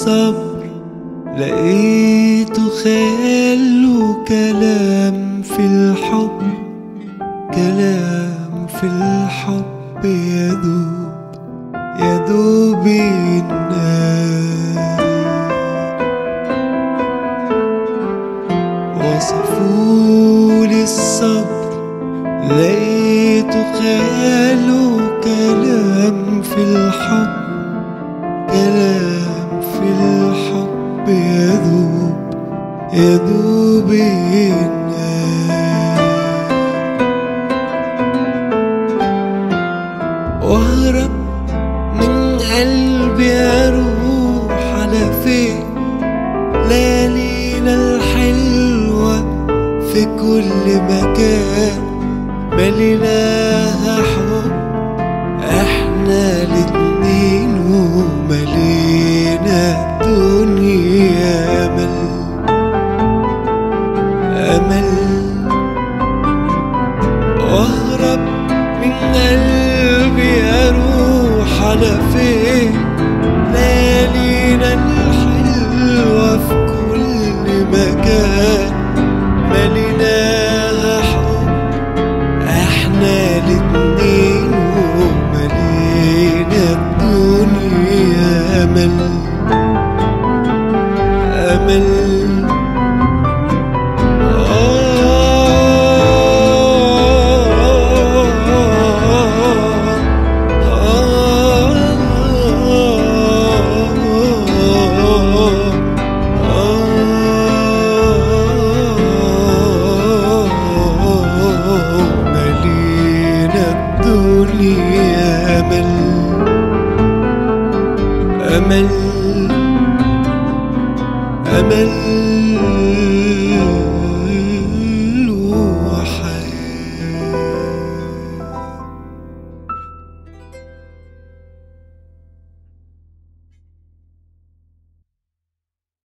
الصبر لقيته خيال وكلام في الحب كلام في الحب يدوب يدوب النار وصفوا لي الصبر لقيته خيال وكلام في الحب كلام في الحب يذوب يذوب النار واهرب من قلبي اروح على فين ليالينا الحلوة في كل مكان مليناها حب احنا الاتنين وملينا الدنيا امل امل واهرب من قلبي اروح على فين ليالينا الحلوة في كل مكان مليناها حب احنا الاتنين وملينا الدنيا امل امل ملينا الدنيا امل امل امل